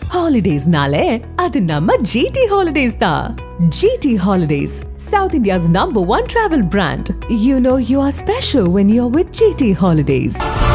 ஹாலிடேஸ்னாலே அது நம்ம ஜிடி ஹாலிடேஸ் தான் GT Holidays south India's number one travel brand you know you are special when you are with GT Holidays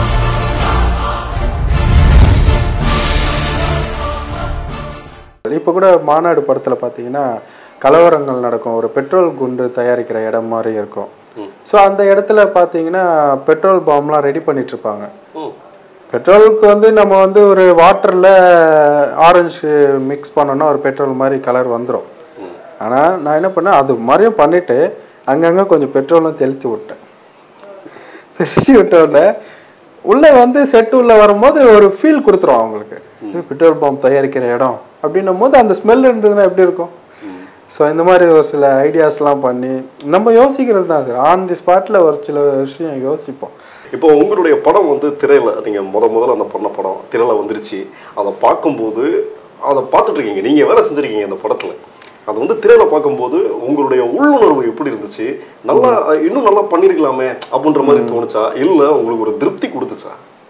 இப்போ கூட மாநாடு படத்தில் பார்த்தீங்கன்னா கலவரங்கள் நடக்கும் ஒரு பெட்ரோல் குண்டு தயாரிக்கிற இடம் மாதிரி இருக்கும் ஸோ அந்த இடத்துல பார்த்தீங்கன்னா பெட்ரோல் பாம்லாம் ரெடி பண்ணிட்டு இருப்பாங்க பெட்ரோலுக்கு வந்து நம்ம வந்து ஒரு வாட்டரில் ஆரஞ்சு மிக்ஸ் பண்ணோன்னா ஒரு பெட்ரோல் மாதிரி கலர் வந்துடும் ஆனால் நான் என்ன பண்ணேன் அது மாதிரியும் பண்ணிவிட்டு அங்கங்கே கொஞ்சம் பெட்ரோலும் தெளித்து விட்டேன் தெளிச்சு விட்ட உடனே உள்ளே வந்து செட்டு உள்ளே வரும்போது ஒரு ஃபீல் கொடுத்துரும் அவங்களுக்கு இது பெட்ரோல் பம்ப் தயாரிக்கிற இடம் அப்படின்னும் போது அந்த ஸ்மெல் இருந்ததுன்னா எப்படி இருக்கும் ஸோ இந்த மாதிரி ஒரு சில ஐடியாஸ்லாம் பண்ணி நம்ம யோசிக்கிறது தான் சார் ஆன் தி ஸ்பாட்டில் ஒரு சில விஷயம் யோசிப்போம் இப்போ உங்களுடைய படம் வந்து திரையில நீங்க முத முதல்ல அந்த பண்ண படம் திரையில வந்துருச்சு அதை பார்க்கும்போது அதை பார்த்துட்டு இருக்கீங்க நீங்க வேலை செஞ்சிருக்கீங்க அந்த படத்துல அது வந்து திரையில பார்க்கும்போது உங்களுடைய உள்ளுணர்வு எப்படி இருந்துச்சு நல்லா இன்னும் நல்லா பண்ணிருக்கலாமே அப்படின்ற மாதிரி தோணுச்சா இல்ல உங்களுக்கு ஒரு திருப்தி கொடுத்துச்சா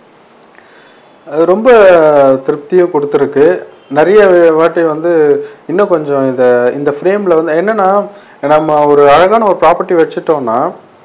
அது ரொம்ப திருப்தியும் கொடுத்துருக்கு நிறைய வாட்டி வந்து இன்னும் கொஞ்சம் இந்த இந்த ஃப்ரேமில் வந்து என்னன்னா நம்ம ஒரு அழகான ஒரு ப்ராப்பர்ட்டி வச்சுட்டோம்னா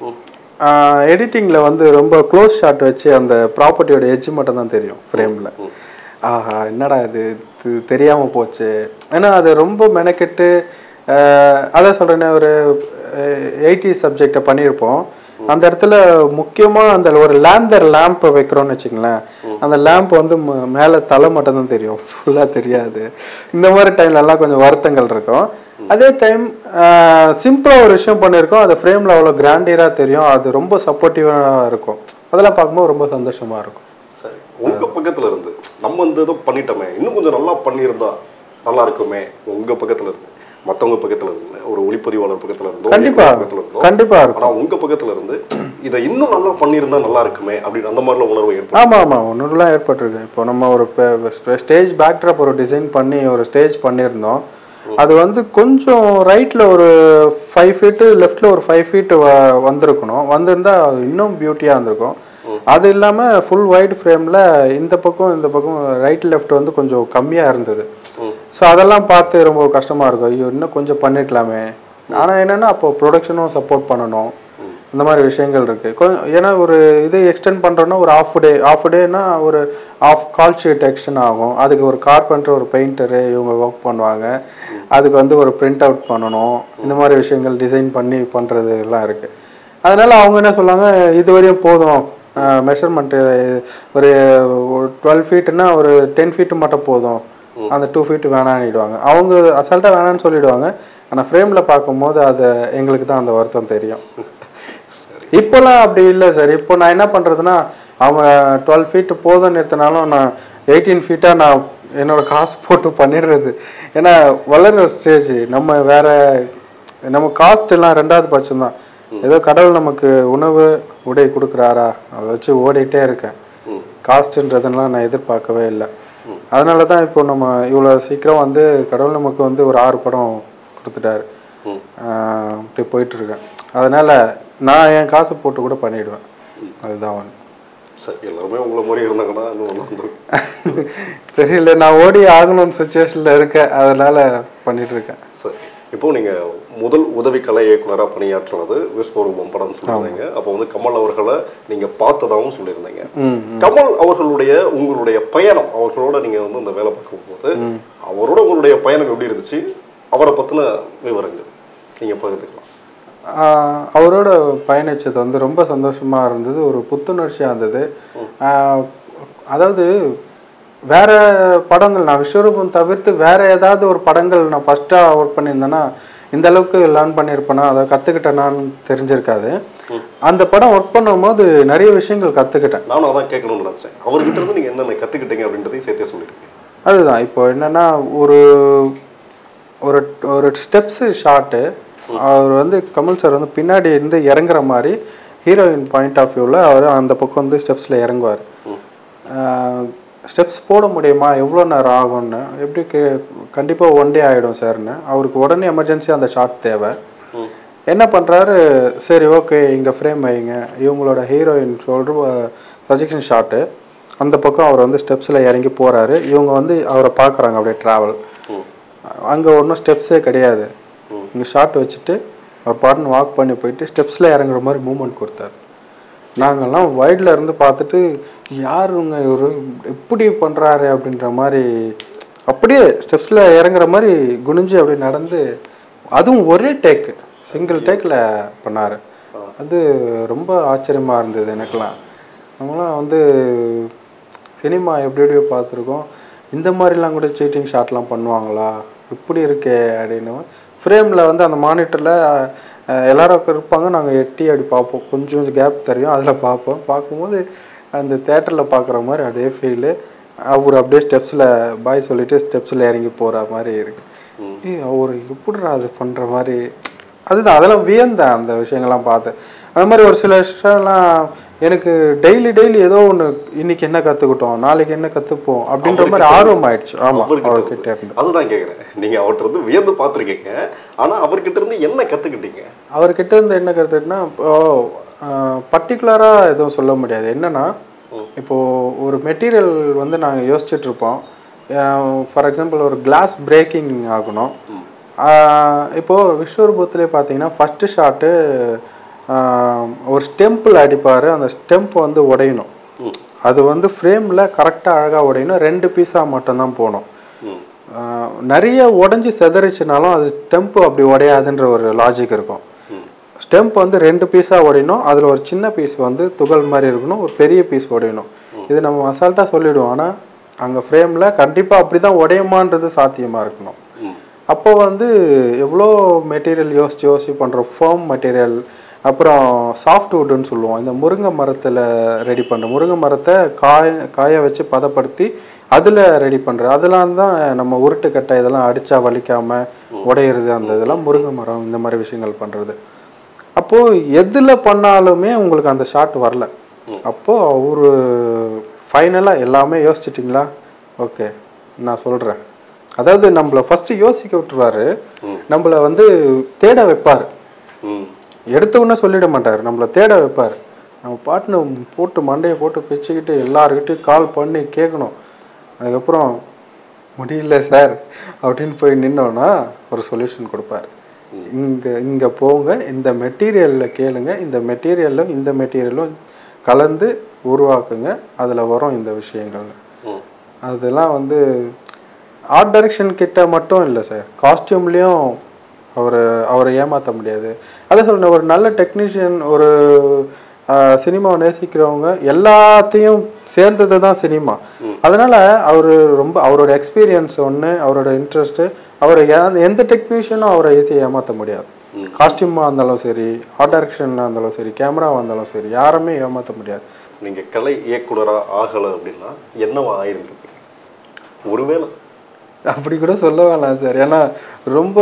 எடிட்டிங்கில் வந்து ரொம்ப க்ளோஸ் ஷாட் வச்சு அந்த ப்ராப்பர்ட்டியோட எட்ஜ் மட்டும் தான் தெரியும் ஃப்ரேமில் ஆஹா என்னடா இது இது தெரியாமல் போச்சு ஏன்னா அது ரொம்ப மெனக்கெட்டு ஆஹ், அதான் சொல்கிறேனே ஒரு எயிட்டி சப்ஜெக்டை பண்ணியிருப்போம் அந்த இடத்துல முக்கியமாக அந்த ஒரு லேந்தர் லேம்பை வைக்கிறோம்னு வச்சுங்களேன் அந்த லேம்ப் வந்து ம- மேலே தலை மட்டும் தான் தெரியும் ஃபுல்லாக தெரியாது இந்த மாதிரி டைம்லலாம் கொஞ்சம் வருத்தங்கள் இருக்கும் அதே டைம் சிம்பிளாக ஒரு விஷயம் பண்ணியிருக்கோம் அது ஃப்ரேமில் அவ்வளோ கிராண்டியராக தெரியும் அது ரொம்ப சப்போர்ட்டிவாக இருக்கும் அதெல்லாம் பார்க்கும்போது ரொம்ப சந்தோஷமாக இருக்கும் சரி உங்க பக்கத்துல இருந்து நம்ம இந்த இதை பண்ணிட்டோமே இன்னும் கொஞ்சம் நல்லா பண்ணியிருந்தா நல்லா இருக்குமே உங்க பக்கத்துல இருந்து மத்தவங்க பக்கத்துல இருந்து ஒரு ஒளிப்பதிவாளர் பக்கத்துல இருந்தோ கண்டிப்பா. இயக்குனர் பக்கத்துல இருந்தோ கண்டிப்பா இருக்கும். ஆனா உங்க பக்கத்துல இருந்து இதை இன்னும் நல்லா பண்ணியிருந்தா நல்லா இருக்குமே அப்படின்னு அந்த மாதிரிலாம் உணர்வு ஏற்படும் ஆமாம் ஆமாம் ஒன்றுலாம் ஏற்பட்டிருக்கு இப்போ நம்ம ஒரு ஸ்டேஜ் பேக்ட்ராப் ஒரு டிசைன் பண்ணி ஒரு ஸ்டேஜ் பண்ணியிருந்தோம் அது வந்து கொஞ்சம் ரைட்டில் ஒரு ஃபைவ் ஃபீட்டு லெஃப்டில் ஒரு ஃபைவ் ஃபீட்டு வந்திருக்கணும் வந்திருந்தா அது இன்னும் பியூட்டியாக இருந்திருக்கும் அது இல்லாமல் ஃபுல் ஒயிட் ஃப்ரேமில் இந்த பக்கம் இந்த பக்கம் ரைட் லெஃப்ட் வந்து கொஞ்சம் கம்மியாக இருந்தது ஸோ அதெல்லாம் பார்த்து ரொம்ப கஷ்டமாக இருக்கும் ஐயோ இன்னும் கொஞ்சம் பண்ணிருக்கலாமே ஆனால் என்னென்னா அப்போ ப்ரொடக்ஷனும் சப்போர்ட் பண்ணணும் இந்த மாதிரி விஷயங்கள் இருக்கு கொஞ்சம் ஏன்னா ஒரு இது எக்ஸ்டெண்ட் பண்றோம்னா ஒரு ஆஃப் டே ஆஃப் டேனா ஒரு ஆஃப் கால் ஷீட் எக்ஸ்டெண்ட் ஆகும் அதுக்கு ஒரு கார்பெண்டர் ஒரு பெயிண்டரு இவங்க ஒர்க் பண்ணுவாங்க அதுக்கு வந்து ஒரு பிரிண்ட் அவுட் பண்ணணும் இந்த மாதிரி விஷயங்கள் டிசைன் பண்ணி பண்றது எல்லாம் இருக்கு அதனால அவங்க என்ன சொல்லுவாங்க இது வரையும் போதும் மெஷர்மெண்ட்டு ஒரு டுவெல் ஃபீட்டுனா ஒரு டென் ஃபீட்டு மட்டும் போதும் அந்த டூ ஃபீட் வேணான்னுடுவாங்க அவங்க அசால்ட்டாக வேணான்னு சொல்லிடுவாங்க ஆனால் ஃப்ரேமில் பார்க்கும்போது அது எங்களுக்கு தான் அந்த வருத்தம் தெரியும் இப்போலாம் அப்படி இல்லை சார் இப்போ நான் என்ன பண்ணுறதுன்னா அவங்க டுவெல் ஃபீட்டு போதும் நிறுத்தினாலும் நான் எயிட்டீன் ஃபீட்டாக நான் என்னோட காசு போட்டு பண்ணிடுறது ஏன்னா வளர்கிற ஸ்டேஜ் நம்ம வேற நம்ம காஸ்ட் எல்லாம் ரெண்டாவது பட்சம் தான் ஏதோ கடவுள் நமக்கு உணவு உடை கொடுக்குறாரா அதை வச்சு ஓடிட்டே இருக்கேன் காஸ்ட்ன்றதெல்லாம் நான் எதிர்பார்க்கவே இல்லை அதனால தான் இப்போ நம்ம இவ்வளோ சீக்கிரம் வந்து கடவுள் நமக்கு வந்து ஒரு ஆறு படம் கொடுத்துட்டாரு ஆஹ் இப்படி போயிட்டு இருக்கேன் அதனால நான் என் காசை போட்டு கூட பண்ணிடுவேன் அதுதான் ஒன்று சரி எல்லாருமே உங்களை மாதிரி இருந்தாங்கன்னா இன்னும் நல்லா இருந்திருக்கும் தெரியல நான் ஓடி ஆகணும்னு சுச்சுவேஷனில் இருக்கேன் அதனால பண்ணிட்டு இருக்கேன் சரி இப்போ நீங்க முதல் உதவி கலை இயக்குனரா பணியாற்றுனது விஸ்வரூபம் படம் சொல்லியிருந்தீங்க அப்போ வந்து கமல் அவர்களை நீங்க பார்த்ததாகவும் சொல்லியிருந்தீங்க கமல் அவர்களுடைய உங்களுடைய பயணம் அவர்களோட நீங்க வந்து அந்த வேலை பார்க்கும் போது அவரோட உங்களுடைய பயணம் எப்படி இருந்துச்சு அவரை பத்தின விவரங்கள் நீங்க பகிர்ந்துக்கலாம் ஆஹ் அவரோட பயணிச்சது வந்து ரொம்ப சந்தோஷமா இருந்தது ஒரு புத்துணர்ச்சியாக இருந்தது ஆஹ் அதாவது வேற படங்கள் நான் விஸ்வரூபம் தவிர்த்து வேற ஏதாவது ஒரு படங்கள் நான் ஃபர்ஸ்ட்டாக ஒர்க் பண்ணியிருந்தேன்னா இந்த அளவுக்கு லேர்ன் பண்ணியிருப்பேனா அதை கற்றுக்கிட்டேனான்னு தெரிஞ்சிருக்காது அந்த படம் ஒர்க் பண்ணும்போது நிறைய விஷயங்கள் கற்றுக்கிட்டேன் நானும் அதான் கேட்கணும்னு நினைச்சேன் அவர்கிட்ட இருந்து நீங்க என்னென்ன கத்துக்கிட்டீங்க அப்படின்றதையும் சேர்த்தே சொல்லிருக்கீங்க அதுதான் இப்போ என்னன்னா ஒரு ஒரு ஒரு ஸ்டெப்ஸு ஷாட்டு அவர் வந்து கமல் சார் வந்து பின்னாடி இருந்து இறங்குற மாதிரி ஹீரோயின் பாயிண்ட் ஆஃப் வியூவில் அவர் அந்த பக்கம் வந்து ஸ்டெப்ஸில் இறங்குவார் ஸ்டெப்ஸ் போட முடியுமா எவ்வளோ நேரம் ஆகும்னு எப்படி கே கண்டிப்பாக ஒன் டே ஆகிடும் சார்னு அவருக்கு உடனே எமர்ஜென்சி அந்த ஷாட் தேவை என்ன பண்ணுறாரு சரி ஓகே இங்கே ஃப்ரேம் வைங்க இவங்களோட ஹீரோயின் சொல்கிற சஜெக்ஷன் ஷாட்டு அந்த பக்கம் அவர் வந்து ஸ்டெப்ஸில் இறங்கி போகிறாரு இவங்க வந்து அவரை பார்க்குறாங்க அப்படியே ட்ராவல் ம் அங்கே ஒன்றும் ஸ்டெப்ஸே கிடையாது இங்கே ஷார்ட் வச்சுட்டு அவர் பாட்டுன்னு வாக் பண்ணி போயிட்டு ஸ்டெப்ஸில் இறங்குற மாதிரி மூமெண்ட் கொடுத்தாரு நாங்கள்லாம் வைடில் இருந்து பார்த்துட்டு யாருங்க இவர் இப்படி பண்ணுறாரு அப்படின்ற மாதிரி அப்படியே ஸ்டெப்ஸில் இறங்குற மாதிரி குனிஞ்சு அப்படி நடந்து அதுவும் ஒரே டேக்கு சிங்கிள் டேக்கில் பண்ணார் அது ரொம்ப ஆச்சரியமாக இருந்தது எனக்கெல்லாம் நம்மளாம் வந்து சினிமா எப்படி எப்படியோ பார்த்துருக்கோம் இந்த மாதிரிலாம் கூட சீட்டிங் ஷாட்லாம் பண்ணுவாங்களா இப்படி இருக்கே அப்படின்னு ஃப்ரேமில் வந்து அந்த மானிட்டரில் எல்லாரும் இருப்பாங்க நாங்கள் எட்டி அப்படி பார்ப்போம் கொஞ்சம் கேப் தெரியும் அதில் பார்ப்போம் பார்க்கும்போது அந்த தேட்டரில் பார்க்குற மாதிரி அப்படியே ஃபீலு அவர் அப்படியே ஸ்டெப்ஸில் பாய் சொல்லிட்டு ஸ்டெப்ஸில் இறங்கி போகிற மாதிரி இருக்கு ஏய் அவர் எப்படிடா அது பண்ணுற மாதிரி அதுதான் அதெல்லாம் வியந்தேன் அந்த விஷயங்கள்லாம் பார்த்து அது மாதிரி ஒரு சில விஷயம்லாம் எனக்கு டெய்லி டெய்லி ஏதோ ஒன்று இன்னைக்கு என்ன கற்றுக்கிட்டோம் நாளைக்கு என்ன கற்றுப்போம் அப்படின்ற மாதிரி ஆர்வம் ஆயிடுச்சு ஆமாம் அவர்கிட்ட அவர்கிட்ட இருந்து. இருந்து அதுதான் கேக்குறேன் நீங்க அவர்கிட்ட இருந்து வியந்து பார்த்திருக்கீங்க ஆனா அவர்கிட்ட இருந்து என்ன கத்துக்கிட்டீங்க அவர்கிட்ட இருந்து என்ன கருத்துனா இப்போ பர்டிகுலராக எதுவும் சொல்ல முடியாது என்னன்னா இப்போ ஒரு மெட்டீரியல் வந்து நாங்கள் யோசிச்சுட்டு இருப்போம் ஃபார் எக்ஸாம்பிள் ஒரு கிளாஸ் பிரேக்கிங் ஆகணும் ஆஹ் இப்போ விஸ்வரூபத்திலே பார்த்தீங்கன்னா ஃபஸ்ட்டு ஷாட்டு ஒரு ஸ்டெம்பில் அடிப்பார் அந்த ஸ்டெம்ப் வந்து உடையணும் ம். அது வந்து ஃப்ரேமில் கரெக்டாக அழகாக உடையணும் ரெண்டு பீஸாக மட்டும்தான் போகணும் ம் ஆஹ் நிறைய உடஞ்சி செதறிச்சுனாலும் அது ஸ்டெம்ப் அப்படி உடையாதுன்ற ஒரு லாஜிக் இருக்கும் ம். ஸ்டெம்ப் வந்து ரெண்டு பீஸாக உடையணும் அதில் ஒரு சின்ன பீஸ் வந்து துகள் மாதிரி இருக்கணும் ஒரு பெரிய பீஸ் உடையணும் இது நம்ம அசால்ட்டாக சொல்லிடுவோம் ஆனால் அங்கே ஃப்ரேமில் கண்டிப்பாக அப்படி தான் உடையுமான்றது சாத்தியமாக இருக்கணும் ம் அப்போ வந்து எவ்வளோ மெட்டீரியல் யோசிச்சு யோசிச்சு பண்ணுற ஃபோம் மெட்டீரியல் அப்புறம் சாஃப்ட் வுட்டுன்னு சொல்லுவோம் இந்த முருங்கை மரத்தில் ரெடி பண்ணுற முருங்கை மரத்தை காய காய வச்சு பதப்படுத்தி அதில் ரெடி பண்ணுற அதெல்லாம் தான் நம்ம உருட்டுக்கட்டை இதெல்லாம் அடித்தா வலிக்காமல் உடையிறது அந்த இதெல்லாம் முருங்கை மரம் இந்த மாதிரி விஷயங்கள் பண்ணுறது அப்போது எதில் பண்ணாலுமே உங்களுக்கு அந்த ஷாட் வரல அப்போது அவரு ஃபைனலாக எல்லாமே யோசிச்சிட்டிங்களா ஓகே நான் சொல்கிறேன் அதாவது நம்மளை ஃபஸ்ட்டு யோசிக்க விட்டுருவாரு நம்மளை வந்து தேட வைப்பார் ம் எடுத்த உடனே சொல்லிட மாட்டார் நம்மளை தேட வைப்பார் நம்ம பாட்டுன்னு போட்டு மண்டையை போட்டு பிச்சுக்கிட்டு எல்லாருக்கிட்டையும் கால் பண்ணி கேட்கணும் அதுக்கப்புறம் முடியல சார் அப்படின்னு போய் நின்னோன்னா ஒரு சொல்யூஷன் கொடுப்பார் இங்கே இங்கே போங்க இந்த மெட்டீரியலில் கேளுங்க இந்த மெட்டீரியலும் இந்த மெட்டீரியலும் கலந்து உருவாக்குங்க அதில் வரும் இந்த விஷயங்கள் ம் அதெல்லாம் வந்து ஆர்ட் டைரக்ஷன் கிட்ட மட்டும் இல்லை சார் காஸ்டியூம்லேயும் அவர் அவரை ஏமாற்ற முடியாது அதை சொல்றேன் ஒரு நல்ல டெக்னீஷியன் ஒரு சினிமாவை நேசிக்கிறவங்க எல்லாத்தையும் சேர்ந்தது தான் சினிமா அதனால அவர் ரொம்ப அவரோட எக்ஸ்பீரியன்ஸ் ஒன்று அவரோட இன்ட்ரெஸ்ட்டு அவர் எந்த டெக்னீஷியனும் அவரை ஈஸியாக ஏமாற்ற முடியாது காஸ்டியூமாக இருந்தாலும் சரி ஆர்ட் டைரக்ஷனாக இருந்தாலும் சரி கேமராவாக இருந்தாலும் சரி யாருமே ஏமாற்ற முடியாது நீங்க கலை இயக்குனரா ஆகல அப்படின்னா என்னவா ஆயிருந்திருப்பீங்க ஒருவேளை அப்படி கூட சொல்ல வேணாம் சார் ஏன்னா ரொம்ப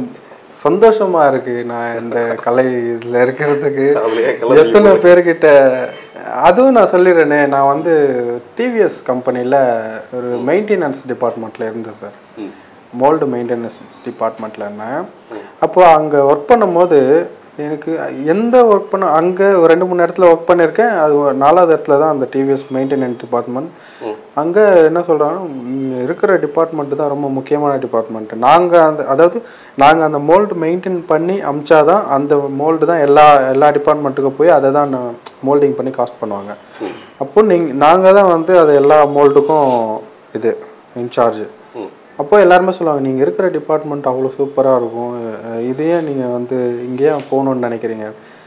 சந்தோஷமா இருக்கு நான் இந்த கலை இதுல இருக்கிறதுக்கு அதுலயே கலை எத்தனை பேர்கிட்ட அதுவும் நான் சொல்லிடுறேனே நான் வந்து டிவிஎஸ் கம்பெனியில் ஒரு மெயின்டெனன்ஸ் டிபார்ட்மெண்ட்டில் இருந்தேன் சார் ம் மோல்டு மெயின்டெனன்ஸ் டிபார்ட்மெண்ட்டில் இருந்தேன் அப்போ அங்கே ஒர்க் பண்ணும்போது எனக்கு எந்த ஒர்க் பண்ண அங்கே ஒரு ரெண்டு மூணு இடத்துல ஒர்க் பண்ணியிருக்கேன் அது ஒரு நாலாவது இடத்துல தான் அந்த டிவிஎஸ் மெயின்டெனன்ஸ் டிபார்ட்மெண்ட் அங்கே என்ன சொல்கிறாங்கன்னா இருக்கிற டிபார்ட்மெண்ட் தான் ரொம்ப முக்கியமான டிபார்ட்மெண்ட் நாங்கள் அந்த அதாவது நாங்கள் அந்த மோல்டு மெயின்டைன் பண்ணி அமிச்சாதான் அந்த மோல்டு தான் எல்லா எல்லா டிபார்ட்மெண்ட்டுக்கும் போய் அதை தான் மோல்டிங் பண்ணி காஸ்ட் பண்ணுவாங்க அப்போ நீங்கள் நாங்கள் தான் வந்து அது எல்லா மோல்டுக்கும் இது இன்சார்ஜ் ம் அப்போ எல்லாருமே சொல்லுவாங்க நீங்கள் இருக்கிற டிபார்ட்மெண்ட் அவ்வளோ சூப்பராக இருக்கும் அஹ் இதையே நீங்கள் வந்து இங்கேயே போகணுன்னு நினைக்கிறீங்க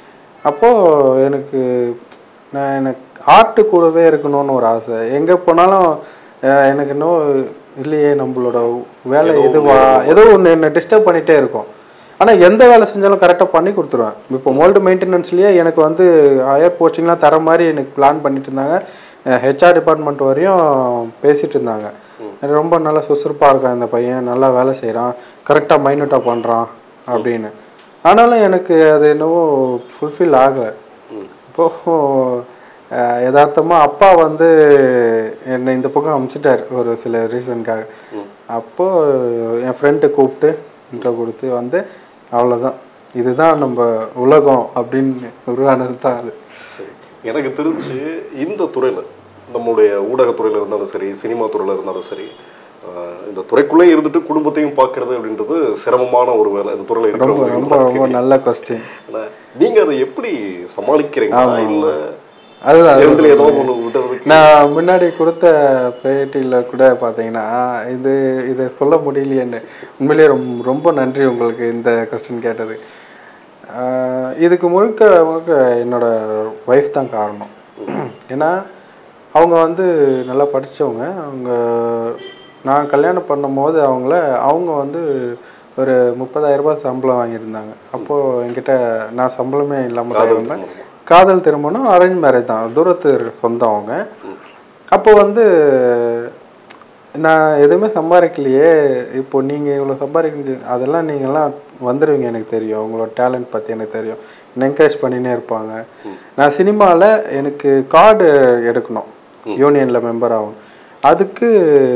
அப்போது எனக்கு நான் எனக்கு ஆர்ட்டு கூடவே இருக்கணும்னு ஒரு ஆசை எங்கே போனாலும் அஹ் எனக்கு இன்னும் இல்லையே நம்மளோட வேலை இதுவா ஏதோ ஒன்று என்னை டிஸ்டர்ப் பண்ணிகிட்டே இருக்கும் ஆனால் எந்த வேலை செஞ்சாலும் கரெக்டாக பண்ணி கொடுத்துருவேன் இப்போ மோல்டு மெயின்டெனன்ஸ்லேயே எனக்கு வந்து ஹையர் போஸ்டிங்லாம் தர மாதிரி எனக்கு பிளான் பண்ணிட்டு இருந்தாங்க ஹெச்ஆர் டிபார்ட்மெண்ட் வரையும் பேசிட்டு இருந்தாங்க ரொம்ப நல்லா சுறுசுறுப்பாக இருக்கான் இந்த பையன் நல்லா வேலை செய்கிறான் கரெக்டாக மைனூட்டாக பண்ணுறான் அப்படின்னு ஆனாலும் எனக்கு அது என்னவோ ஃபுல்ஃபில் ஆகலை இப்போ யதார்த்தமாக அப்பா வந்து என்னை இந்த பக்கம் அமுச்சிட்டார் ஒரு சில ரீசனுக்காக அப்போ என் ஃப்ரெண்டை கூப்பிட்டு இன்ட்ரோ கொடுத்து வந்து அவ்வளோதான் இதுதான் நம்ம உலகம் அப்படின்னு உருவானது தான் அது சரி எனக்கு தெரிஞ்சு இந்த துறையில் நம்முடைய ஊடகத்துறையில இருந்தாலும் சரி சினிமா துறையில இருந்தாலும் சரி ஆஹ் இந்த துறைக்குள்ளே இருந்துட்டு குடும்பத்தையும் பார்க்கறது அப்படின்றது சிரமமான ஒரு வேலை இந்த துறையில ரொம்ப ரொம்ப ரொம்ப இருக்கிறவங்க நல்ல கொஸ்டின் நீங்க அதை எப்படி சமாளிக்கிறீங்க இல்ல அதுதான் இரண்டுல ஏதோ ஒண்ணு விடுறதுக்கு நான் முன்னாடி கொடுத்த பேட்டியில் கூட பார்த்தீங்கன்னா இது இதை சொல்ல முடியலையேன்னு உண்மையிலேயே ரொம்ப ரொம்ப நன்றி உங்களுக்கு இந்த கொஸ்டின் கேட்டது ஆஹ் இதுக்கு முழுக்க முழுக்க என்னோட ஒய்ஃப் தான் காரணம் ஏன்னா அவங்க வந்து நல்லா படித்தவங்க அவங்க நான் கல்யாணம் பண்ணும்போது அவங்கள அவங்க வந்து ஒரு முப்பதாயிரம் ரூபாய் சம்பளம் வாங்கியிருந்தாங்க அப்போது என்கிட்ட நான் சம்பளமே இல்லாமல் தான் இருந்தேன் காதல் திருமணம் அரேஞ்ச் மேரேஜ் தான் தூரத்து சொந்தம் அவங்க அப்போ வந்து நான் எதுவுமே சம்பாதிக்கலையே இப்போ நீங்கள் இவ்வளோ சம்பாதிக்க அதெல்லாம் நீங்கள்லாம் வந்துடுவீங்க எனக்கு தெரியும் உங்களோட டேலண்ட் பற்றி எனக்கு தெரியும் என்கரேஜ் பண்ணினே இருப்பாங்க நான் சினிமாவில் எனக்கு கார்டு எடுக்கணும் யூனியனில் மெம்பர் ஆகும் அதுக்கு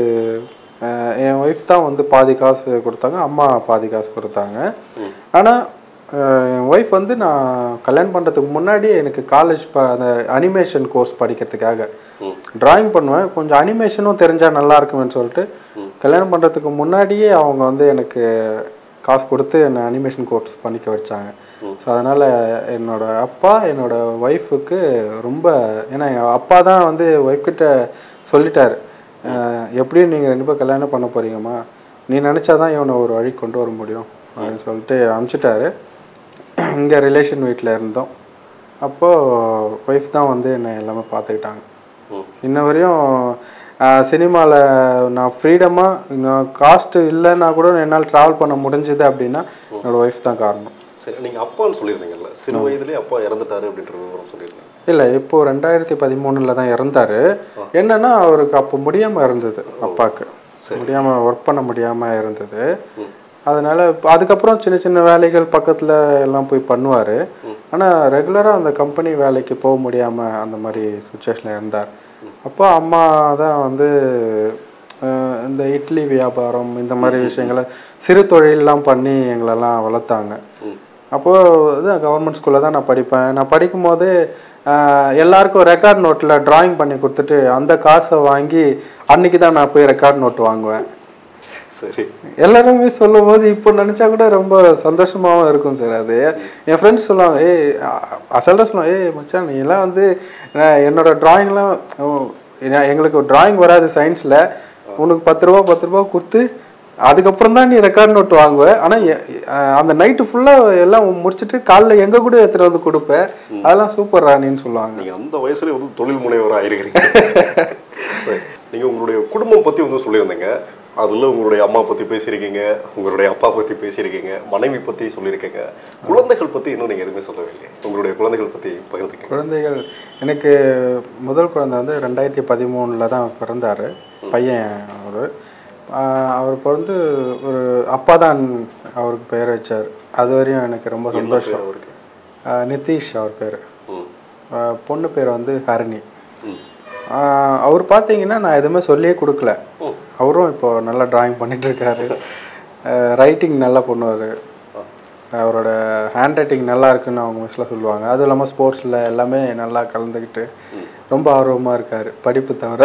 அஹ், என் ஒய்ஃப் தான் வந்து பாதி காசு கொடுத்தாங்க அம்மா பாதி காசு கொடுத்தாங்க ஆனால் என் ஒய்ஃப் வந்து நான் கல்யாணம் பண்ணுறதுக்கு முன்னாடி எனக்கு காலேஜ் ப அந்த அனிமேஷன் கோர்ஸ் படிக்கிறதுக்காக டிராயிங் பண்ணுவேன் கொஞ்சம் அனிமேஷனும் தெரிஞ்சால் நல்லா இருக்குமேன்னு சொல்லிட்டு கல்யாணம் பண்ணுறதுக்கு முன்னாடியே அவங்க வந்து எனக்கு காசு கொடுத்து என்னை அனிமேஷன் கோர்ஸ் பண்ணிக்க வச்சாங்க ஸோ அதனால் என்னோட அப்பா என்னோட ஒய்ஃபுக்கு ரொம்ப ஏன்னா எங்கள் அப்பா தான் வந்து ஒய்ஃப் கிட்ட சொல்லிட்டாரு அஹ், எப்படியும் நீங்கள் ரெண்டு பேரும் கல்யாணம் பண்ண போறீங்கம்மா நீ நினச்சாதான் இவனை ஒரு வழி கொண்டு வர முடியும் அப்படின்னு சொல்லிட்டு அனுப்பிச்சிட்டாரு இங்கே ரிலேஷன் வீட்டில் இருந்தோம் அப்போது ஒய்ஃப் தான் வந்து என்னை எல்லாமே பார்த்துக்கிட்டாங்க ம். இன்ன வரையும் சினிமாவில் நான் ஃப்ரீடமாக இன்னும் காஸ்ட்டு இல்லைன்னா கூட என்னால் ட்ராவல் பண்ண முடிஞ்சுது அப்படின்னா என்னோட ஒய்ஃப் தான் காரணம் சரி நீங்க அப்பான்னு சொல்லியிருந்தீங்கல்ல சிறு வயதிலே அப்பா இறந்துட்டாரு அப்படின்ற விவரம் சொல்லியிருந்தீங்க இல்லை இப்போ ரெண்டாயிரத்தி பதிமூணுல தான் இறந்தாரு என்னன்னா அவருக்கு அப்போ முடியாமல் இருந்தது அப்பாவுக்கு முடியாமல் ஒர்க் பண்ண முடியாமல் இருந்தது அதனால இப்ப அதுக்கப்புறம் சின்ன சின்ன வேலைகள் பக்கத்தில் எல்லாம் போய் பண்ணுவார் ஆனால் ரெகுலராக அந்த கம்பெனி வேலைக்கு போக முடியாமல் அந்த மாதிரி சுச்சுவேஷனில் இருந்தார் அப்போ அம்மா தான் வந்து அஹ், இந்த இட்லி வியாபாரம் இந்த மாதிரி விஷயங்களை சிறு தொழிலெலாம் பண்ணி எங்களெல்லாம் வளர்த்தாங்க அப்போது இது கவர்மெண்ட் ஸ்கூலில் தான் நான் படிப்பேன் நான் படிக்கும் போது ஆஹ், எல்லாருக்கும் ரெக்கார்ட் நோட்டில் டிராயிங் பண்ணி கொடுத்துட்டு அந்த காசை வாங்கி அன்னைக்கு தான் நான் போய் ரெக்கார்ட் நோட் வாங்குவேன் சரி எல்லாருமே சொல்லும் போது இப்போ நினச்சா கூட ரொம்ப சந்தோஷமாகவும் இருக்கும் சார் அது என் ஃப்ரெண்ட்ஸ் சொல்லுவாங்க ஏய் அசல்ட்டாக சொல்லுவாங்க ஏய் மச்சான் நீ எல்லாம் வந்து நான் என்னோட டிராயிங்லாம் எங்களுக்கு டிராயிங் வராது சயின்ஸில் உனக்கு பத்து ரூபா பத்து ரூபா கொடுத்து அதுக்கப்புறம் தான் நீ ரெக்கார்ட் நோட் வாங்குவ ஆனால் அந்த நைட்டு ஃபுல்லாக எல்லாம் முடிச்சுட்டு காலைல எங்கள் கூட எடுத்துகிட்டு வந்து கொடுப்பேன் அதெல்லாம் சூப்பர் ராணின்னு சொல்லுவாங்க நீங்க அந்த வயசுல வந்து தொழில் முனைவர் ஆயிருக்கிறீங்க சரி நீங்க உங்களுடைய குடும்பம் பத்தி வந்து சொல்லியிருந்தீங்க அதுல உங்களுடைய அம்மா பத்தி பேசியிருக்கீங்க உங்களுடைய அப்பா பத்தி பேசியிருக்கீங்க மனைவி பத்தி சொல்லியிருக்கீங்க குழந்தைகள் பத்தி இன்னும் நீங்க எதுவுமே சொல்லவே இல்லையே உங்களுடைய குழந்தைகள் பத்தி பகிர்ந்துக்கங்க குழந்தைகள் எனக்கு முதல் குழந்தை வந்து ரெண்டாயிரத்தி பதிமூணில் தான் பிறந்தார் பையன் அவர் அவர் பிறந்து ஒரு அப்பா தான் அவருக்கு பேர் வச்சார் அது வரையும் எனக்கு ரொம்ப சந்தோஷம் அவருக்கு ஆஹ் நிதிஷ் அவர் பேர் ம் பொண்ணு பேர் வந்து ஹரணி ம் ஆஹ் அவர் பார்த்தீங்கன்னா நான் எதுவுமே சொல்லியே கொடுக்கல அவரும் இப்போ நல்லா டிராயிங் பண்ணிட்டு இருக்காரு ரைட்டிங் நல்லா பண்ணுவார் அவரோட ஹேண்ட் ரைட்டிங் நல்லா இருக்குன்னு அவங்க மிஸ்லாம் சொல்லுவாங்க அதுவும் இல்லாமல் ஸ்போர்ட்ஸில் எல்லாமே நல்லா கலந்துக்கிட்டு ரொம்ப ஆர்வமாக இருக்கார் படிப்பு தவிர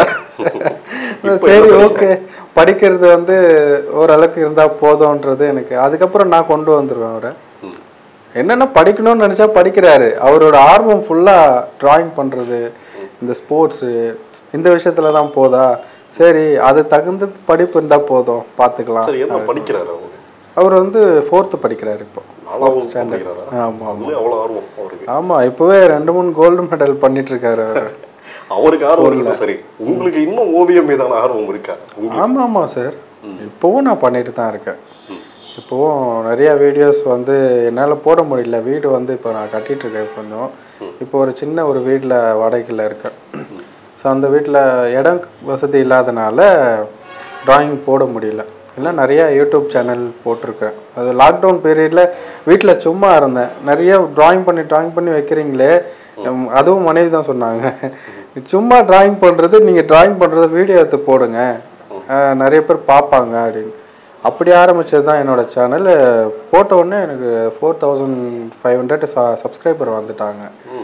சரி ஓகே படிக்கிறது வந்து ஓரளவுக்கு இருந்தால் போதும்ன்றது எனக்கு அதுக்கப்புறம் நான் கொண்டு வந்துடுவேன் அவரை ம். என்னென்ன படிக்கணும்னு நினச்சா படிக்கிறாரு அவரோட ஆர்வம் ஃபுல்லாக டிராயிங் பண்ணுறது இந்த ஸ்போர்ட்ஸு இந்த விஷயத்துல தான் போதா சரி அது தகுந்த படிப்பு இருந்தால் போதும் பார்த்துக்கலாம் சரி என்ன படிக்கிறாரு அவங்க அவர் வந்து ஃபோர்த்து படிக்கிறாரு இப்போ நாலாவது படிக்கிறாரா ஆமாம் அதுலயும் அவ்வளவு ஆர்வம் அவருக்கு ஆமாம் இப்போவே ரெண்டு மூணு கோல்டு மெடல் பண்ணிட்டு இருக்காரு அவர் அவருக்கு ஆர்வம் இருக்கட்டும் சரி உங்களுக்கு இன்னும் ஓவியம் மீதான ஆர்வம் இருக்கா உங்களுக்கு ஆமாம் ஆமாம் சார் இப்போவும் நான் பண்ணிட்டு தான் இருக்கேன் இப்போவும் நிறைய வீடியோஸ் வந்து என்னால் போட முடியல வீடு வந்து இப்போ நான் கட்டிட்டு இருக்கேன் கொஞ்சம் இப்போ ஒரு சின்ன ஒரு வீட்டில் வாடகையில் இருக்கேன் ஸோ அந்த வீட்டில் இடம் வசதி இல்லாதனால டிராயிங் போட முடியல இல்லை நிறைய யூடியூப் சேனல் போட்டிருக்கேன் அது லாக்டவுன் பீரியடில் வீட்டில் சும்மா இருந்தேன் நிறைய டிராயிங் பண்ணி டிராயிங் பண்ணி வைக்கிறீங்களே உம், அதுவும் மனைவி தான் சொன்னாங்க சும்மா டிராயிங் பண்ணுறது நீங்கள் டிராயிங் பண்ணுறத வீடியோ எடுத்து போடுங்க அஹ், நிறைய பேர் பார்ப்பாங்க அப்படின்னு அப்படி ஆரம்பிச்சது தான் என்னோட சேனல் போட்ட உடனே எனக்கு four thousand five hundred subscriber வந்துட்டாங்க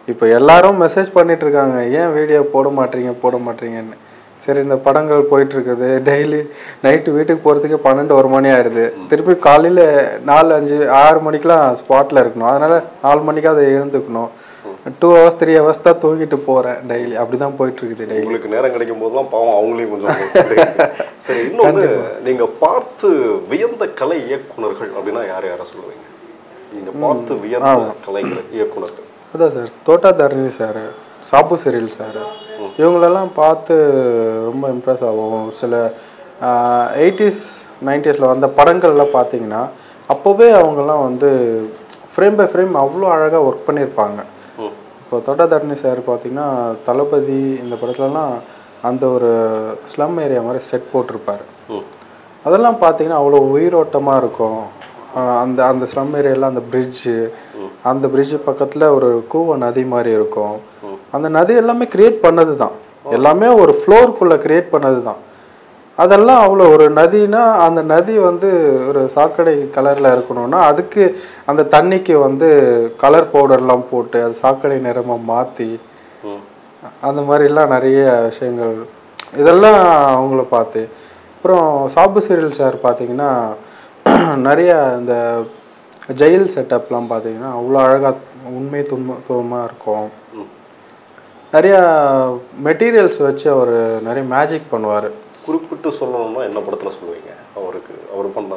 இப்போ எல்லாரும் மெசேஜ் பண்ணிட்டு இருக்காங்க ஏன் வீடியோ போட மாட்டீங்க போட மாட்டீங்கன்னு சரி இந்த படங்கள் போயிட்டு இருக்குது டெய்லி நைட்டு வீட்டுக்கு போகிறதுக்கு பன்னெண்டு ஒரு மணி ஆயிடுது திருப்பி காலையில் நாலு அஞ்சு ஆறு மணிக்கெலாம் ஸ்பாட்டில் இருக்கணும் அதனால நாலு மணிக்கு அதை எழுந்துக்கணும் டூ ஹவர்ஸ் த்ரீ ஹவர்ஸ் தான் தூங்கிட்டு போகிறேன் டெய்லி அப்படி தான் போயிட்டு இருக்குது டெய்லி உங்களுக்கு நேரம் கிடைக்கும் போதெல்லாம் பாவம் அவங்களையும் கொஞ்சம் சரி இன்னொன்று நீங்க பார்த்து வியந்த கலை இயக்குனர்கள் அப்படின்னா யார் யாரை சொல்லுவீங்க நீங்க பார்த்து வியந்த கலைஞர் இயக்குனர்கள் அதான் sir Thotta Tharani sir Sabu Cyril sir இவங்களெல்லாம் பார்த்து ரொம்ப இம்ப்ரெஸ் ஆகும் சில எயிட்டிஸ் நைன்டிஸில் வந்த படங்கள்லாம் பார்த்தீங்கன்னா அப்போவே அவங்கெல்லாம் வந்து ஃப்ரேம் பை ஃப்ரேம் அவ்வளோ அழகாக ஒர்க் பண்ணியிருப்பாங்க ம். இப்போ தோட்டா தரணி சார் பார்த்தீங்கன்னா தளபதி இந்த படத்துலலாம் அந்த ஒரு ஸ்லம் ஏரியா மாதிரி செட் போட்டிருப்பாரு ம் அதெல்லாம் பார்த்தீங்கன்னா அவ்வளோ உயிரோட்டமாக இருக்கும் ஆஹ் அந்த அந்த ஸ்லம் ஏரியாவில் அந்த பிரிட்ஜு அந்த பிரிட்ஜ் பக்கத்தில் ஒரு கூவ நதி மாதிரி இருக்கும் அந்த நதி எல்லாமே கிரியேட் பண்ணது தான் எல்லாமே ஒரு ஃப்ளோருக்குள்ளே கிரியேட் பண்ணது தான் அதெல்லாம் அவ்வளோ ஒரு நதினா அந்த நதி வந்து ஒரு சாக்கடை கலரில் இருக்கணும்னா அதுக்கு அந்த தண்ணிக்கு வந்து கலர் பவுடர்லாம் போட்டு அது சாக்கடை நிறமாக மாற்றி ம் அந்த மாதிரிலாம் நிறைய விஷயங்கள் இதெல்லாம் அவங்கள பார்த்து அப்புறம் சாபு சீரியல் சார் பார்த்தீங்கன்னா நிறைய இந்த ஜெயில் செட்டப்லாம் பார்த்தீங்கன்னா அவ்வளோ அழகாக உண்மை துன்பமாக இருக்கும் ம். நிறையா மெட்டீரியல்ஸ் வச்சு அவர் நிறைய மேஜிக் பண்ணுவார் குறிப்பிட்டு சொல்லணும்னா என்ன படத்துல சொல்லுவீங்க அவருக்கு அவர் பண்ண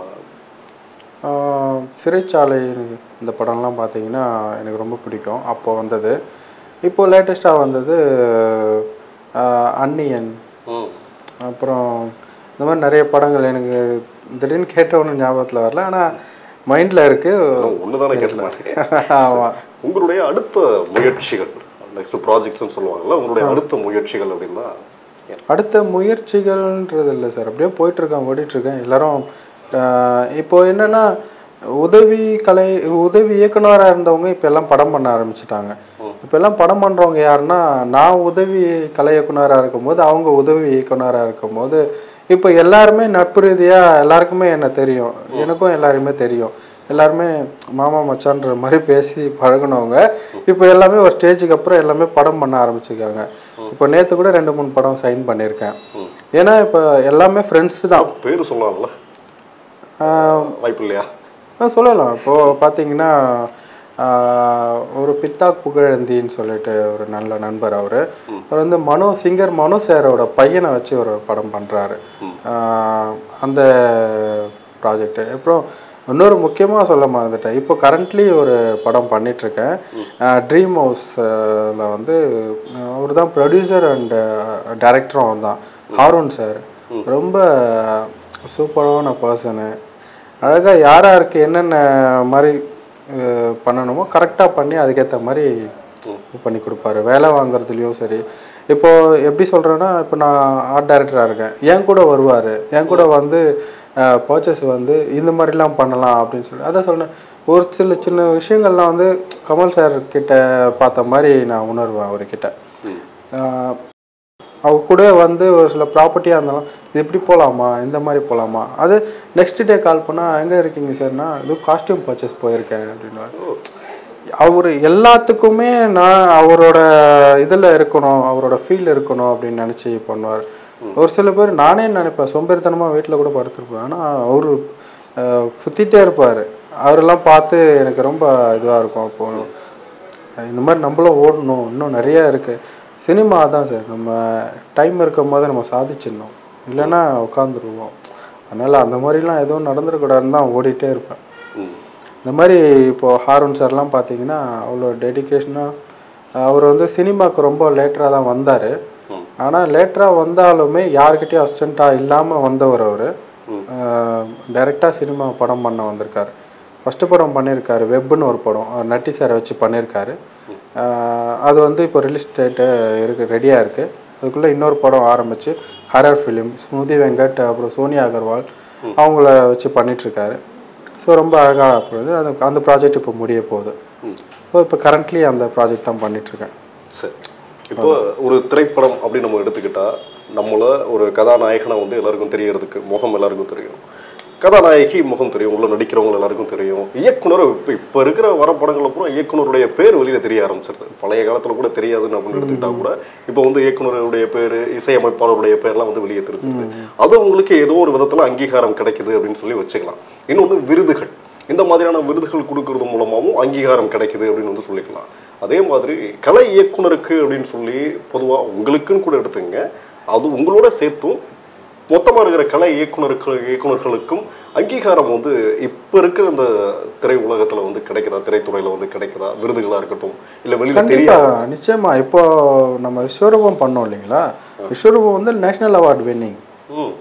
சிறைச்சாலை இந்த படம்லாம் பார்த்தீங்கன்னா எனக்கு ரொம்ப பிடிக்கும் அப்போ வந்தது இப்போ லேட்டஸ்ட்டாக வந்தது ஆஹ் அன்னியன் ம் அப்புறம் இந்த மாதிரி நிறைய படங்கள் எனக்கு திடீர்னு கேட்ட ஒன்றும் ஞாபகத்தில் வரல ஆனால் மைண்டில் இருக்குது ஒண்ணுதானே கேட்டேன் ஆமாம் உங்களுடைய அடுத்த முயற்சிகள் நெக்ஸ்ட் ப்ராஜெக்ட்ஸ்னு சொல்லுவாங்கல்ல உங்களுடைய அடுத்த முயற்சிகள் அப்படின்னா அடுத்த முயற்சிகள்ன்றது இல்லை சார் அப்படியே போயிட்டுருக்கேன் ஓடிட்டுருக்கேன் எல்லாரும் ஆஹ் இப்போ என்னென்னா உதவி கலை உதவி இயக்குனராக இருந்தவங்க இப்போ எல்லாம் படம் பண்ண ஆரம்பிச்சிட்டாங்க இப்போ எல்லாம் படம் பண்ணுறவங்க யாருன்னா நான் உதவி கலை இயக்குனராக இருக்கும்போது அவங்க உதவி இயக்குனராக இருக்கும்போது இப்போ எல்லாருமே நட்பு ரீதியாக எல்லாருக்குமே என்ன தெரியும் எனக்கும் எல்லாருமே தெரியும் எல்லாருமே மாமா மச்சான்ற மாதிரி பேசி பழகுனவங்க இப்போ எல்லாமே ஒரு ஸ்டேஜுக்கு அப்புறம் எல்லாமே படம் பண்ண ஆரம்பிச்சிருக்காங்க இப்போ நேற்று கூட ரெண்டு மூணு படம் சைன் பண்ணியிருக்கேன் ஏன்னா இப்போ எல்லாமே ஃப்ரெண்ட்ஸ் தான் பேர் சொல்லலாம்ல ஆஹ் வாய்ப்பு இல்லையா ஆ சொல்லலாம் இப்போது பார்த்தீங்கன்னா ஆஹ், ஒரு பித்தாக் புகழந்தின்னு சொல்லிட்டு ஒரு நல்ல நண்பர் அவர் அவர் வந்து மனோ சிங்கர் மனோ சாரோட பையனை வச்சு ஒரு படம் பண்ணுறாரு அந்த ப்ராஜெக்ட்டு அப்புறம் இன்னொரு முக்கியமாக சொல்ல மறந்துட்டேன் இப்போ கரண்ட்லி ஒரு படம் பண்ணிகிட்ருக்கேன் ட்ரீம் ஹவுஸில் வந்து அவர் தான் ப்ரொடியூசர் அண்ட் டைரக்டரும் அவர் தான் ஹாரூன் சார் ரொம்ப சூப்பரான பர்சனு அழகாக யார் யாருக்கு என்னென்ன மாதிரி அஹ், பண்ணணுமோ கரெக்டாக பண்ணி அதுக்கேற்ற மாதிரி பண்ணி கொடுப்பாரு வேலை வாங்குறதுலையும் சரி இப்போ எப்படி சொல்கிறேன்னா இப்போ நான் ஆர்ட் டைரக்டராக இருக்கேன் என் கூட வருவார் என் கூட வந்து பர்ச்சேஸ் வந்து இந்த மாதிரிலாம் பண்ணலாம் அப்படின்னு சொல்லி அதான் சொன்னேன் ஒரு சில சின்ன விஷயங்கள்லாம் வந்து கமல் சார் கிட்ட பார்த்த மாதிரி நான் உணர்வேன் அவர்கிட்ட ஆஹ், அவர் கூட வந்து ஒரு சில ப்ராப்பர்ட்டியாக இருந்தாலும் இது இப்படி போகலாமா இந்த மாதிரி போகலாமா அது நெக்ஸ்ட் டே கால் பண்ணால் எங்கே இருக்கீங்க சார்னா இது காஸ்டியூம் பர்ச்சேஸ் போயிருக்கேன் அப்படின்னு அவர் எல்லாத்துக்குமே நான் அவரோட இதில் இருக்கணும் அவரோட ஃபீல் இருக்கணும் அப்படின்னு நினச்சி பண்ணுவார் ஒரு சில பேர் நானே நினைப்பேன் சோம்பேறித்தனமாக வீட்டில் கூட படுத்திருப்பேன் ஆனால் அவர் சுற்றிட்டே இருப்பார் அவரெல்லாம் பார்த்து எனக்கு ரொம்ப இதுவாக இருக்கும் அப்போ இந்த மாதிரி நம்மளும் ஓடணும் இன்னும் நிறைய இருக்குது சினிமா தான் சார் நம்ம டைம் இருக்கும் போது நம்ம சாதிச்சிடணும் இல்லைன்னா உட்காந்துருவோம் அதனால் அந்த மாதிரிலாம் எதுவும் நடந்துடக்கூடாதுன்னு தான் ஓடிட்டே இருப்பேன் ம் இந்த மாதிரி இப்போது ஹாரூன் சார்லாம் பார்த்தீங்கன்னா அவ்வளோ டெடிக்கேஷனாக அவர் வந்து சினிமாவுக்கு ரொம்ப லேட்டராக தான் வந்தார் ம். ஆனால் லேட்டராக வந்தாலுமே யார்கிட்டயும் அசிஸ்டண்ட்டாக இல்லாமல் வந்தவர் அவர் டைரெக்டாக சினிமா படம் பண்ண வந்திருக்காரு ஃபஸ்ட்டு படம் பண்ணியிருக்காரு வெப்னு ஒரு படம் அவர் நட்டி சாரை வச்சு பண்ணியிருக்காரு ஆஹ் அது வந்து இப்போ ரிலீஸ் டேட்டு இருக்கு ரெடியாக இருக்குது அதுக்குள்ளே இன்னொரு படம் ஆரம்பித்து ஹரர் ஃபிலிம் ஸ்மிருதி வெங்கட் அப்புறம் சோனியா அகர்வால் அவங்கள வச்சு பண்ணிகிட்ருக்காரு ஸோ ரொம்ப அழகாக போகுது அந்த அந்த ப்ராஜெக்ட் இப்போ முடிய போகுது ஸோ இப்போ கரண்ட்லி அந்த ப்ராஜெக்ட் தான் பண்ணிகிட்ருக்கேன் சரி இப்போ ஒரு திரைப்படம் அப்படின்னு நம்ம எடுத்துக்கிட்டா நம்மள ஒரு கதாநாயகனை வந்து எல்லாருக்கும் தெரியறதுக்கு முகம் எல்லாருக்கும் தெரியும் கதாநாயகி முகம் தெரியும் உள்ள நடிக்கிறவங்க எல்லாருக்கும் தெரியும் இயக்குனர் இப்போ இப்போ இருக்கிற வர படங்களை பூரா இயக்குனருடைய பேர் வெளியில தெரிய ஆரம்பிச்சிருது பழைய காலத்துல கூட தெரியாதுன்னு அப்படின்னு எடுத்துக்கிட்டா கூட இப்போ வந்து இயக்குனருடைய பேர் இசையமைப்பாளருடைய பேர்லாம் வந்து வெளியே தெரிஞ்சுது அது உங்களுக்கு ஏதோ ஒரு விதத்துல அங்கீகாரம் கிடைக்குது அப்படின்னு சொல்லி வச்சுக்கலாம் இன்னொன்று விருதுகள் இந்த மாதிரியான விருதுகள் கொடுக்கறது மூலமாகவும் அங்கீகாரம் கிடைக்குது அப்படின்னு வந்து சொல்லிக்கலாம் அதே மாதிரி கலை இயக்குனருக்கு அப்படின்னு சொல்லி பொதுவாக உங்களுக்குன்னு கூட எடுத்துங்க அது உங்களோட சேர்த்தும் மொத்தமாக இருக்கிற கலை இயக்குனருக்கு இயக்குனர்களுக்கும் அங்கீகாரம் வந்து இப்போ இருக்கிற இந்த திரை உலகத்தில் வந்து கிடைக்குதா திரைத்துறையில் வந்து கிடைக்குதா விருதுகளாக இருக்கட்டும் இல்லை வெளியில் கண்டிப்பா தெரியாது நிச்சயமா இப்போ நம்ம விஸ்வரூபம் பண்ணோம் இல்லைங்களா விஸ்வரூபம் வந்து நேஷனல் அவார்டு வின்னிங் ம்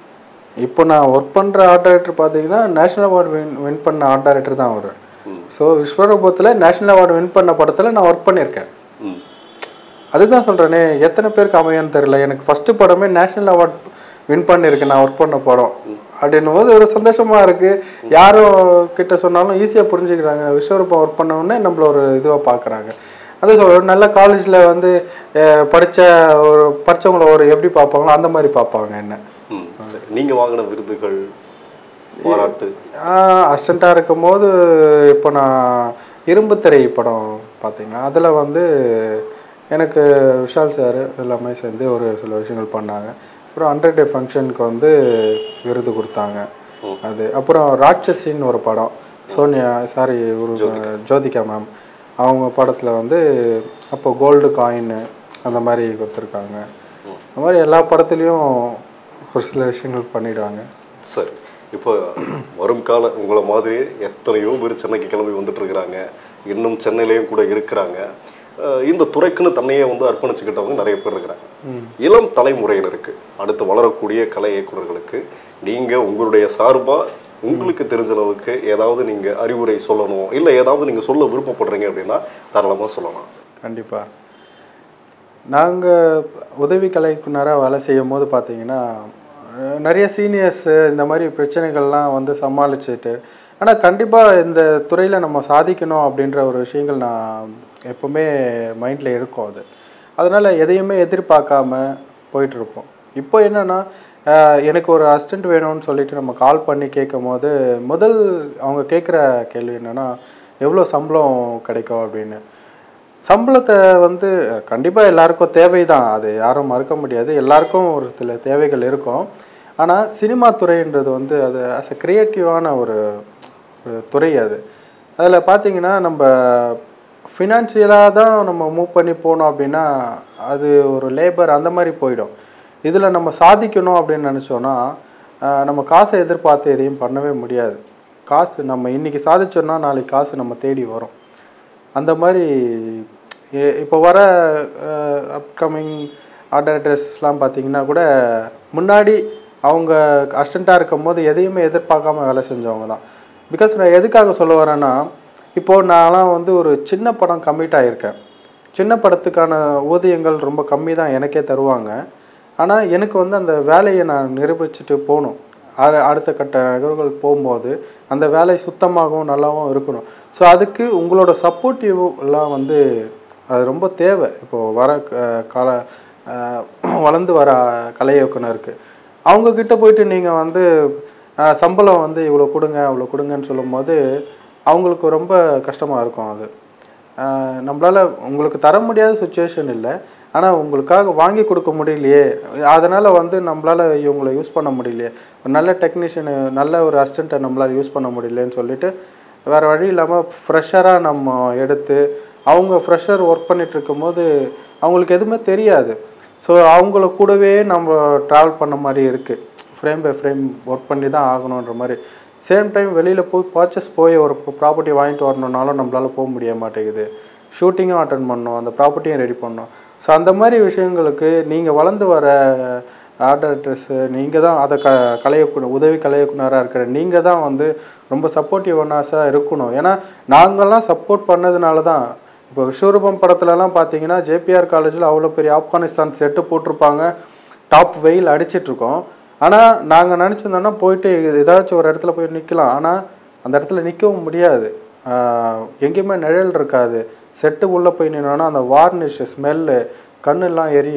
இப்போ நான் ஒர்க் பண்ணுற ஆர்ட் டைரக்டர் பார்த்தீங்கன்னா நேஷனல் அவார்டு வின் வின் பண்ண ஆர்ட் டைரக்டர் தான் அவர் ஸோ விஸ்வரூபத்தில் நேஷனல் அவார்டு வின் பண்ண படத்தில் நான் ஒர்க் பண்ணியிருக்கேன் ம் அதுதான் சொல்கிறேனே எத்தனை பேருக்கு அமையான்னு தெரியல எனக்கு ஃபஸ்ட்டு படமே நேஷனல் அவார்ட் வின் பண்ணியிருக்கேன் நான் ஒர்க் பண்ண படம் அப்படின்னும் போது ஒரு சந்தோஷமா இருக்கு யாரும் கிட்ட சொன்னாலும் ஈஸியாக புரிஞ்சுக்கிறாங்க விஸ்வரூபம் ஒர்க் பண்ண உடனே நம்மள ஒரு இதுவாக பார்க்குறாங்க அதே சொல்ல ஒரு நல்ல காலேஜில் வந்து அஹ், படிச்ச ஒரு படிச்சவங்கள ஒரு எப்படி பார்ப்பாங்களோ அந்த மாதிரி பார்ப்பாங்க என்ன ம் சரி நீங்கள் வாங்கின விருதுகள் பாராட்டு அசிஸ்டண்ட்டாக இருக்கும் போது இப்போ நான் இரும்பு திரை படம் பார்த்தீங்கன்னா அதில் வந்து எனக்கு விஷால் சார் எல்லாமே சேர்ந்து ஒரு சில விஷயங்கள் பண்ணாங்க அப்புறம் ஹண்ட்ரட் டே ஃபங்க்ஷனுக்கு வந்து விருது கொடுத்தாங்க அது அப்புறம் ராட்சசின்னு ஒரு படம் சோனியா சாரி ஒரு ஜோதிகா மேம் அவங்க படத்தில் வந்து அப்போ கோல்டு காயின் அந்த மாதிரி கொடுத்துருக்காங்க அந்த மாதிரி எல்லா படத்துலேயும் ஒரு சில விஷயங்கள் பண்ணிடுவாங்க சரி இப்போ வரும் கால உங்களை மாதிரி எத்தனையோ பேர் சென்னைக்கு கிளம்பி வந்துட்டு இருக்கிறாங்க இன்னும் சென்னையிலையும் கூட இருக்கிறாங்க அஹ் இந்த துறைக்குன்னு தன்னையே வந்து அர்ப்பணிச்சுக்கிட்டவங்க நிறைய பேர் இருக்கிறாங்க இளம் தலைமுறையினருக்கு அடுத்து வளரக்கூடிய கலை இயக்குனர்களுக்கு நீங்க உங்களுடைய சார்பா உங்களுக்கு தெரிஞ்ச அளவுக்கு ஏதாவது நீங்க அறிவுரை சொல்லணும் இல்லை ஏதாவது நீங்க சொல்ல விருப்பப்படுறீங்க அப்படின்னா தாராளமா சொல்லலாம் கண்டிப்பாக நாங்கள் உதவி கலைக்குனராக வேலை செய்யும் போது பார்த்தீங்கன்னா அஹ், நிறைய சீனியர்ஸு இந்த மாதிரி பிரச்சனைகள்லாம் வந்து சமாளிச்சுட்டு ஆனால் கண்டிப்பாக இந்த துறையில் நம்ம சாதிக்கணும் அப்படின்ற ஒரு விஷயங்கள் நான் எப்போவுமே மைண்டில் இருக்கும் அது அதனால் எதையுமே எதிர்பார்க்காம போயிட்டுருப்போம் இப்போ என்னென்னா எனக்கு ஒரு அசிஸ்டண்ட் வேணும்னு சொல்லிட்டு நம்ம கால் பண்ணி கேட்கும் போது முதல் அவங்க கேட்குற கேள்வி என்னென்னா எவ்வளோ சம்பளம் கிடைக்கும் அப்படின்னு சம்பளத்தை வந்து கண்டிப்பாக எல்லாருக்கும் தேவை தான் அது யாரும் மறுக்க முடியாது எல்லாருக்கும் ஒரு சில தேவைகள் இருக்கும் ஆனால் சினிமா துறைன்றது வந்து அது அஸ் அ க்ரியேட்டிவான ஒரு ஒரு துறை அது அதில் பார்த்தீங்கன்னா நம்ம ஃபினான்ஷியலாக தான் நம்ம மூவ் பண்ணி போனோம் அப்படின்னா அது ஒரு லேபர் அந்த மாதிரி போயிடும் இதில் நம்ம சாதிக்கணும் அப்படின்னு நினச்சோன்னா ஆஹ், நம்ம காசை எதிர்பார்த்து எதையும் பண்ணவே முடியாது காசு நம்ம இன்னைக்கு சாதிச்சோன்னா நாளைக்கு காசு நம்ம தேடி வரும் அந்த மாதிரி எ- இப்போ வர அப்கமிங் ஆர்டர்டர்ஸ்லாம் பார்த்தீங்கன்னா கூட முன்னாடி அவங்க அசிஸ்டண்ட்டாக இருக்கும் போது எதையுமே எதிர்பார்க்காம வேலை செஞ்சவங்க தான் பிகாஸ் நான் எதுக்காக சொல்ல வரேன்னா இப்போது நான்லாம் வந்து ஒரு சின்ன படம் கம்மிட் ஆகியிருக்கேன் சின்ன படத்துக்கான ஊதியங்கள் ரொம்ப கம்மி தான் எனக்கே தருவாங்க ஆனால் எனக்கு வந்து அந்த வேலையை நான் நிரூபிச்சுட்டு போகணும் அ- அடுத்த கட்ட நகர்வுகள் போகும்போது அந்த வேலை சுத்தமாகவும் நல்லாவும் இருக்கணும் ஸோ அதுக்கு உங்களோட சப்போர்ட்டிவ் எல்லாம் வந்து அது ரொம்ப தேவை இப்போது வர க- கால அஹ், வளர்ந்து வர கலை இயக்குனருக்கு அவங்க கிட்ட போயிட்டு நீங்கள் வந்து அஹ், சம்பளம் வந்து இவ்வளோ கொடுங்க அவ்வளோ கொடுங்கன்னு சொல்லும்போது அவங்களுக்கு ரொம்ப கஷ்டமாக இருக்கும் அது ஆஹ் நம்மளால உங்களுக்கு தர முடியாத சுச்சுவேஷன் இல்லை ஆனால் உங்களுக்காக வாங்கி கொடுக்க முடியலையே அதனால் வந்து நம்மளால இவங்களை யூஸ் பண்ண முடியலையே ஒரு நல்ல டெக்னீஷியனு நல்ல ஒரு அசிஸ்டண்ட்டை நம்மளால யூஸ் பண்ண முடியலன்னு சொல்லிட்டு வேறு வழி இல்லாமல் ஃப்ரெஷராக நம்ம எடுத்து அவங்க ஃப்ரெஷர் ஒர்க் பண்ணிட்டு இருக்கும்போது அவங்களுக்கு எதுவுமே தெரியாது ஸோ அவங்கள கூடவே நம்ம ட்ராவல் பண்ண மாதிரி இருக்குது ஃப்ரேம் பை ஃப்ரேம் ஒர்க் பண்ணி தான் ஆகணுன்ற மாதிரி சேம் டைம் வெளியில் போய் பர்ச்சேஸ் போய் ஒரு ப்ராப்பர்ட்டி வாங்கிட்டு வரணுன்னாலும் நம்மளால போக முடிய மாட்டேங்குது ஷூட்டிங்கும் அட்டன் பண்ணணும் அந்த ப்ராப்பர்ட்டியும் ரெடி பண்ணணும் ஸோ அந்த மாதிரி விஷயங்களுக்கு நீங்கள் வளர்ந்து வர ஆர்டர்டர்ஸு நீங்கள் தான் அதை க கலையக்குனர் உதவி கலையக்குனராக இருக்கிற நீங்கள் தான் வந்து ரொம்ப சப்போர்ட்டிவ்னஸாக இருக்கணும் ஏன்னா நாங்கள்லாம் சப்போர்ட் பண்ணதுனால தான் இப்போ விஸ்வரூபம் படத்துலலாம் பார்த்தீங்கன்னா ஜேபிஆர் காலேஜில் அவ்வளோ பெரிய ஆப்கானிஸ்தான் செட்டு போட்டிருப்பாங்க டாப் வெயில் அடிச்சிட்டு இருக்கோம் ஆனால் நாங்கள் நினச்சிருந்தோன்னா போயிட்டு ஏதாச்சும் ஒரு இடத்துல போய் நிற்கலாம் ஆனால் அந்த இடத்துல நிற்கவும் முடியாது ஆஹ் எங்கேயுமே நிழல் இருக்காது செட்டு உள்ளே போய் நின்னோன்னா அந்த வார்னிஷ் ஸ்மெல்லு கண்ணெல்லாம் எரியும்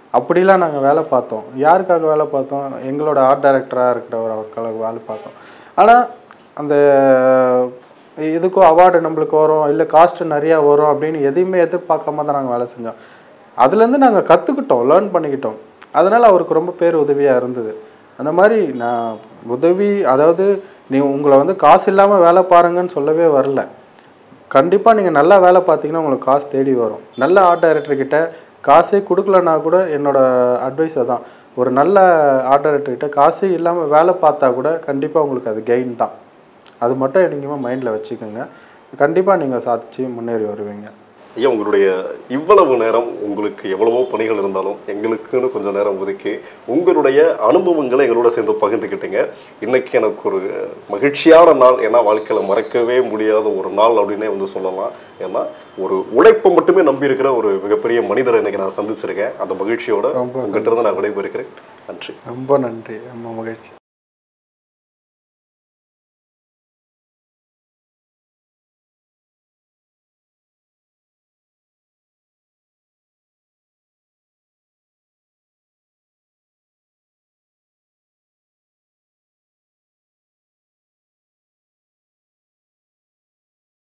அப்படிலாம் நாங்கள் வேலை பார்த்தோம் யாருக்காக வேலை பார்த்தோம் எங்களோட ஆர்ட் டைரக்டராக இருக்கிறவர் அவருக்காக வேலை பார்த்தோம் ஆனால் அந்த இதுக்கும் அவார்டு நம்மளுக்கு வரும் இல்லை காஸ்ட்டு நிறையா வரும் அப்படின்னு எதையுமே எதிர்பார்க்காம தான் நாங்கள் வேலை செஞ்சோம் அதுலேருந்து நாங்கள் கற்றுக்கிட்டோம் லேர்ன் பண்ணிக்கிட்டோம் அதனால் அவருக்கு ரொம்ப பேர் உதவியாக இருந்தது அந்த மாதிரி நான் உதவி அதாவது நீ உங்களை வந்து காசு இல்லாமல் வேலை பாருங்கன்னு சொல்லவே வரல கண்டிப்பாக நீங்கள் நல்லா வேலை பார்த்தீங்கன்னா உங்களுக்கு காசு தேடி வரும் நல்ல ஆர்ட் டைரக்டர் கிட்ட காசே கொடுக்கலனா கூட என்னோட அட்வைஸ் அதான் ஒரு நல்ல ஆர்ட் டைரக்டர் கிட்ட காசே இல்லாமல் வேலை பார்த்தா கூட கண்டிப்பாக உங்களுக்கு அது கெயின் தான் அது மட்டும் நீங்கள் மைண்டில் வச்சுக்கோங்க கண்டிப்பாக நீங்கள் சாதிச்சு முன்னேறி வருவீங்க ஐயா உங்களுடைய இவ்வளவு நேரம் உங்களுக்கு எவ்வளவோ பணிகள் இருந்தாலும் எங்களுக்குன்னு கொஞ்சம் நேரம் ஒதுக்கி உங்களுடைய அனுபவங்களை எங்களோட சேர்ந்து பகிர்ந்துக்கிட்டீங்க இன்னைக்கு எனக்கு ஒரு மகிழ்ச்சியான நாள் ஏன்னா வாழ்க்கையில் மறக்கவே முடியாத ஒரு நாள் அப்படின்னே வந்து சொல்லலாம் ஏன்னா ஒரு உழைப்பை மட்டுமே நம்பி இருக்கிற ஒரு மிகப்பெரிய மனிதரை இன்னைக்கு நான் சந்திச்சிருக்கேன் அந்த மகிழ்ச்சியோட உங்ககிட்ட இருந்து நான் விடைபெறுகிறேன் நன்றி ரொம்ப நன்றி ரொம்ப மகிழ்ச்சி